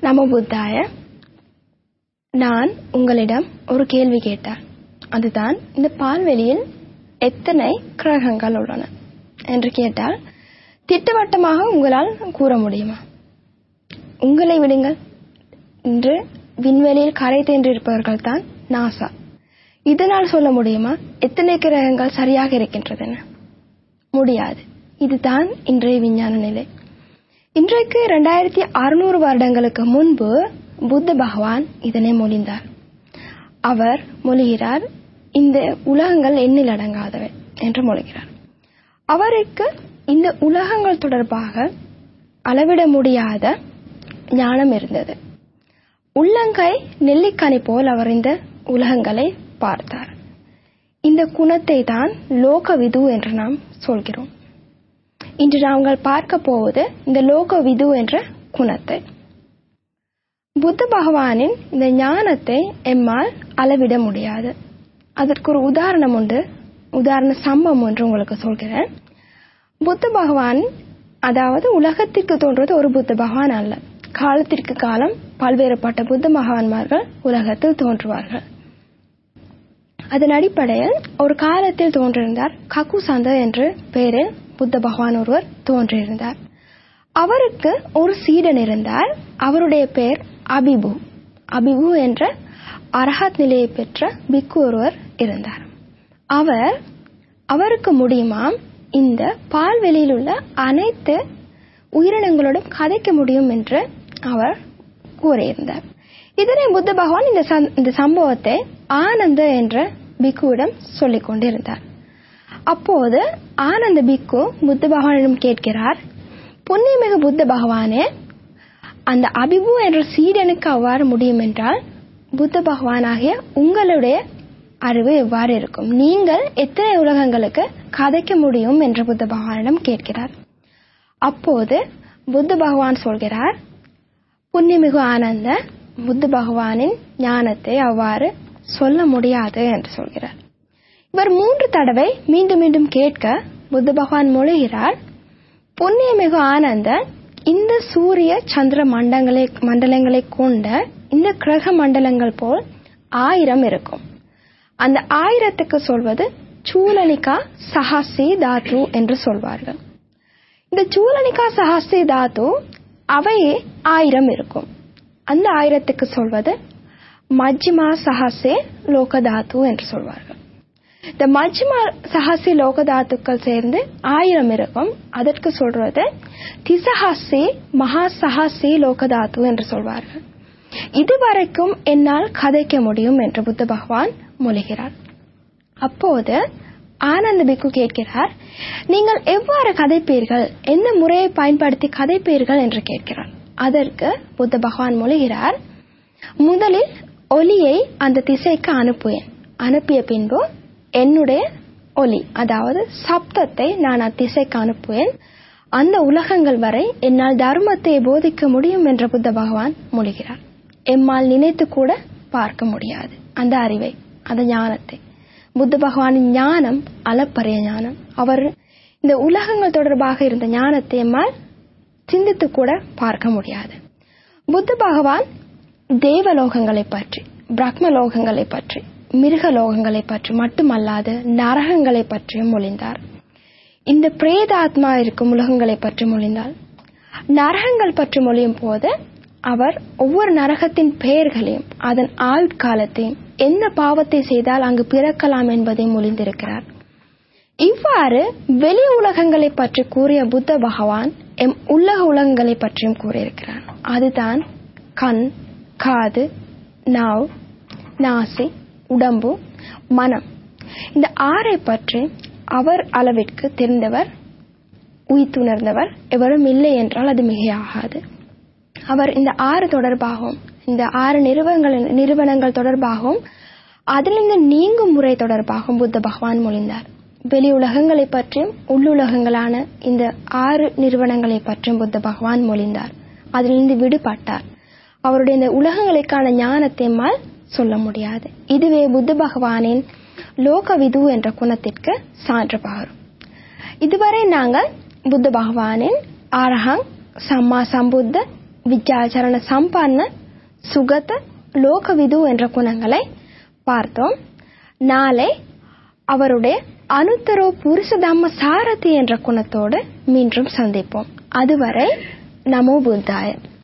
நம புத்தாய நான் உங்களிடம் ஒரு கேள்வி கேட்டார் அதுதான் இந்த பால்வெளியில் எத்தனை கிரகங்கள் உள்ளன என்று கேட்டால் திட்டவட்டமாக உங்களால் கூற முடியுமா உங்களை விடுங்கள் இன்று விண்வெளியில் கரை தேன்றிருப்பவர்கள் தான் நாசா இதனால் சொல்ல முடியுமா எத்தனை கிரகங்கள் சரியாக இருக்கின்றதென முடியாது இதுதான் இன்றைய விஞ்ஞான நிலை இன்றைக்கு இரண்டாயிரத்தி அறுநூறு வருடங்களுக்கு முன்பு புத்த பகவான் இதனை மொழிந்தார் அவர் மொழிகிறார் இந்த உலகங்கள் எண்ணில் அடங்காதவை என்று மொழிகிறார் அவருக்கு இந்த உலகங்கள் தொடர்பாக அளவிட முடியாத ஞானம் இருந்தது உள்ளங்கை நெல்லிக்கனி போல் அவர் இந்த உலகங்களை பார்த்தார் இந்த குணத்தை தான் லோகவிது என்று நாம் சொல்கிறோம் இன்று நாங்கள் பார்க்க போவது இந்த லோகவிது என்ற குணத்தை புத்த பகவானின் இந்த ஞானத்தை எம்மால் அளவிட முடியாது அதற்கு ஒரு உதாரணம் உண்டு உதாரண சம்பவம் ஒன்று உங்களுக்கு சொல்கிறேன் புத்த பகவான் அதாவது உலகத்திற்கு தோன்றுவது ஒரு புத்த பகவான் அல்ல காலத்திற்கு காலம் பல்வேறுபட்ட புத்த மகான்மார்கள் உலகத்தில் தோன்றுவார்கள் அதன் அடிப்படையில் ஒரு காலத்தில் தோன்றியிருந்தார் ககு சந்த என்ற பெயரில் புத்த பகவான் ஒருவர் தோன்றியிருந்தார் அவருக்கு ஒரு சீடன் இருந்தார் அவருடைய பெயர் அபிபு அபிபு என்ற அரஹத் நிலையை பெற்ற பிக்கு ஒருவர் இருந்தார் அவர் அவருக்கு முடியுமாம் இந்த பால்வெளியில் உள்ள அனைத்து உயிரினங்களோடும் கதைக்க முடியும் என்று அவர் கூறியிருந்தார் இதனை புத்த பகவான் இந்த இந்த சம்பவத்தை ஆனந்த என்ற பிக்குவிடம் சொல்லிக் கொண்டிருந்தார் அப்போது ஆனந்த பிக்கு புத்த பகவானிடம் கேட்கிறார் புண்ணியமிகு புத்த பகவானே அந்த அபிபு என்ற சீடனுக்கு அவ்வாறு முடியும் என்றால் புத்த பகவானாகிய உங்களுடைய அறிவு எவ்வாறு இருக்கும் நீங்கள் எத்தனை உலகங்களுக்கு கதைக்க முடியும் என்று புத்த பகவானிடம் கேட்கிறார் அப்போது புத்த பகவான் சொல்கிறார் புண்ணியமிகு ஆனந்த புத்த பகவானின் ஞானத்தை அவ்வாறு சொல்ல முடியாது என்று சொல்கிறார் இவர் மூன்று தடவை மீண்டும் மீண்டும் கேட்க புத்த பகவான் மொழிகிறார் புண்ணியமிகு ஆனந்த இந்த சூரிய சந்திர மண்டங்களை மண்டலங்களை கொண்ட இந்த கிரக மண்டலங்கள் போல் ஆயிரம் இருக்கும் அந்த ஆயிரத்துக்கு சொல்வது சூலனிகா சஹாசி தாத்து என்று சொல்வார்கள் இந்த சூலனிகா சஹாசி தாத்து அவையே ஆயிரம் இருக்கும் அந்த ஆயிரத்துக்கு சொல்வது மஜ்ஜிமா சஹாசே லோகதாத்து என்று சொல்வார்கள் இந்த மஜ்ஜிமா சஹாசி லோகதாத்துக்கள் சேர்ந்து ஆயிரம் இருக்கும் அதற்கு சொல்றது திசஹாசி மகா சஹாசி லோகதாத்து என்று சொல்வார்கள் இதுவரைக்கும் என்னால் கதைக்க முடியும் என்று புத்த பகவான் மொழிகிறார் அப்போது ஆனந்த பிக்கு கேட்கிறார் நீங்கள் எவ்வாறு கதைப்பீர்கள் எந்த முறையை பயன்படுத்தி கதைப்பீர்கள் என்று கேட்கிறார் அதற்கு புத்த பகவான் மொழிகிறார் முதலில் ஒலியை அந்த திசைக்கு அனுப்புவேன் அனுப்பிய பின்பு என்னுடைய ஒலி அதாவது சப்தத்தை நான் அத்திசைக்கு அனுப்புவேன் அந்த உலகங்கள் வரை என்னால் தர்மத்தை போதிக்க முடியும் என்ற புத்த பகவான் மொழிகிறார் எம்மால் நினைத்து கூட பார்க்க முடியாது அந்த அறிவை அந்த ஞானத்தை புத்த பகவானின் ஞானம் அளப்பரிய ஞானம் அவர் இந்த உலகங்கள் தொடர்பாக இருந்த ஞானத்தை எம்மால் சிந்தித்து கூட பார்க்க முடியாது புத்த பகவான் தேவலோகங்களை பற்றி பிரக்ம லோகங்களை பற்றி மிருக லோகங்களை பற்றி மட்டுமல்லாது நரகங்களை பற்றியும் மொழிந்தார் இந்த பிரேதாத்மா இருக்கும் உலகங்களை பற்றி மொழிந்தார் நரகங்கள் பற்றி மொழியும் போது அவர் ஒவ்வொரு நரகத்தின் பெயர்களையும் அதன் ஆயுட்காலத்தையும் என்ன பாவத்தை செய்தால் அங்கு பிறக்கலாம் என்பதை மொழிந்திருக்கிறார் இவ்வாறு வெளி உலகங்களை பற்றி கூறிய புத்த பகவான் எம் உலக உலகங்களை பற்றியும் கூறியிருக்கிறார் அதுதான் கண் காது நாவ் நாசி உடம்பு மனம் இந்த ஆறை பற்றி அவர் அளவிற்கு தெரிந்தவர் உயிர்த்துணர்ந்தவர் எவரும் இல்லை என்றால் அது மிகையாகாது அவர் இந்த ஆறு தொடர்பாகவும் இந்த ஆறு நிறுவனங்கள் நிறுவனங்கள் தொடர்பாகவும் அதிலிருந்து நீங்கும் முறை தொடர்பாகவும் புத்த பகவான் மொழிந்தார் வெளி உலகங்களை பற்றியும் உள்ளுலகங்களான இந்த ஆறு நிறுவனங்களை பற்றியும் புத்த பகவான் மொழிந்தார் அதிலிருந்து விடுபட்டார் அவருடைய இந்த உலகங்களுக்கான ஞானத்தை மால் சொல்ல முடியாது இதுவே புத்த பகவானின் லோகவிது என்ற குணத்திற்கு சான்று பகரும் இதுவரை நாங்கள் புத்த பகவானின் ஆரஹங் சம்மா சம்புத்த வித்யாச்சரண சம்பன்ன சுகத லோகவிது என்ற குணங்களை பார்த்தோம் நாளை அவருடைய அனுத்தரோ புருஷ தம்ம சாரதி என்ற குணத்தோடு மீண்டும் சந்திப்போம் அதுவரை நமோ புத்தாய